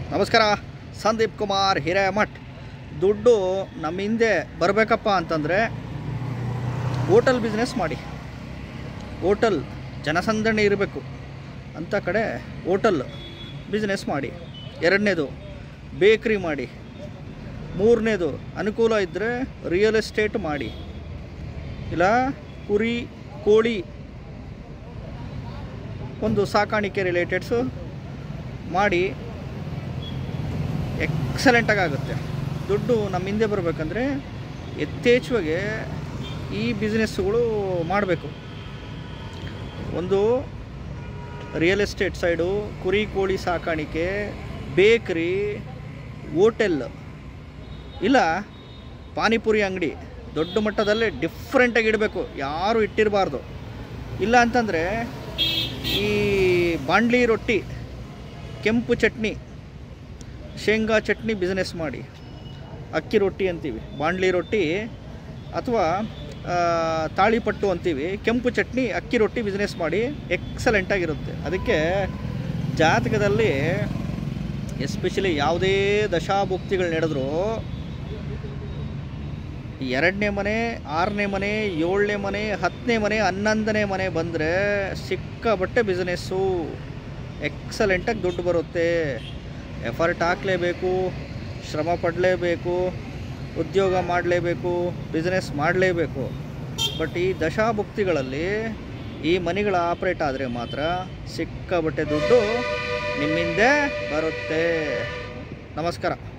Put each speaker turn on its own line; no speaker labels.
ನಮಸ್ಕಾರ ಸಂದೀಪ್ ಕುಮಾರ್ ಹಿರೇಮಠ್ ದುಡ್ಡು ನಮ್ಮ ಹಿಂದೆ ಬರಬೇಕಪ್ಪ ಅಂತಂದರೆ ಹೋಟೆಲ್ ಬಿಸ್ನೆಸ್ ಮಾಡಿ ಹೋಟೆಲ್ ಜನಸಂದಣಿ ಇರಬೇಕು ಅಂಥ ಕಡೆ ಹೋಟೆಲ್ ಬಿಸ್ನೆಸ್ ಮಾಡಿ ಎರಡನೇದು ಬೇಕ್ರಿ ಮಾಡಿ ಮೂರನೇದು ಅನುಕೂಲ ಇದ್ದರೆ ರಿಯಲ್ ಎಸ್ಟೇಟ್ ಮಾಡಿ ಇಲ್ಲ ಕುರಿ ಕೋಳಿ ಒಂದು ಸಾಕಾಣಿಕೆ ರಿಲೇಟೆಡ್ಸು ಮಾಡಿ ಎಕ್ಸಲೆಂಟಾಗಿ ಆಗುತ್ತೆ ದುಡ್ಡು ನಮ್ಮ ಹಿಂದೆ ಬರಬೇಕಂದ್ರೆ ಯಥೇಚ್ಛವಾಗಿ ಈ ಬಿಸ್ನೆಸ್ಸುಗಳು ಮಾಡಬೇಕು ಒಂದು ರಿಯಲ್ ಎಸ್ಟೇಟ್ ಸೈಡು ಕುರಿ ಕೋಳಿ ಸಾಕಾಣಿಕೆ ಬೇಕ್ರಿ ಹೋಟೆಲ್ ಇಲ್ಲ ಪಾನಿಪುರಿ ಅಂಗಡಿ ದೊಡ್ಡ ಮಟ್ಟದಲ್ಲೇ ಡಿಫ್ರೆಂಟಾಗಿ ಇಡಬೇಕು ಯಾರು ಇಟ್ಟಿರಬಾರ್ದು ಇಲ್ಲ ಅಂತಂದರೆ ಈ ಬಾಂಡ್ಲಿ ರೊಟ್ಟಿ ಕೆಂಪು ಚಟ್ನಿ ಶೇಂಗಾ ಚಟ್ನಿ ಬಿಸ್ನೆಸ್ ಮಾಡಿ ಅಕ್ಕಿ ರೊಟ್ಟಿ ಅಂತೀವಿ ಬಾಂಡ್ಲಿ ರೊಟ್ಟಿ ಅಥವಾ ಆ, ತಾಳಿಪಟ್ಟು ಅಂತೀವಿ ಕೆಂಪು ಚಟ್ನಿ ಅಕ್ಕಿ ರೊಟ್ಟಿ ಬಿಸ್ನೆಸ್ ಮಾಡಿ ಎಕ್ಸಲೆಂಟಾಗಿರುತ್ತೆ ಅದಕ್ಕೆ ಜಾತಕದಲ್ಲಿ ಎಸ್ಪೆಷಲಿ ಯಾವುದೇ ದಶಾಭುಕ್ತಿಗಳು ನಡೆದರೂ ಎರಡನೇ ಮನೆ ಆರನೇ ಮನೆ ಏಳನೇ ಮನೆ ಹತ್ತನೇ ಮನೆ ಹನ್ನೊಂದನೇ ಮನೆ ಬಂದರೆ ಸಿಕ್ಕಾಬಟ್ಟೆ ಬಿಸ್ನೆಸ್ಸು ಎಕ್ಸಲೆಂಟಾಗಿ ದುಡ್ಡು ಬರುತ್ತೆ ಎಫರ್ಟ್ ಹಾಕಲೇಬೇಕು ಶ್ರಮ ಪಡಲೇಬೇಕು ಉದ್ಯೋಗ ಮಾಡಲೇಬೇಕು ಬಿಸ್ನೆಸ್ ಮಾಡಲೇಬೇಕು ಬಟ್ ಈ ದಶಾಭುಕ್ತಿಗಳಲ್ಲಿ ಈ ಮನೆಗಳ ಆಪ್ರೇಟ್ ಆದರೆ ಮಾತ್ರ ಸಿಕ್ಕಾಬಟ್ಟೆ ದುಡ್ಡು ನಿಮ್ಮಿಂದೆ ಬರುತ್ತೆ ನಮಸ್ಕಾರ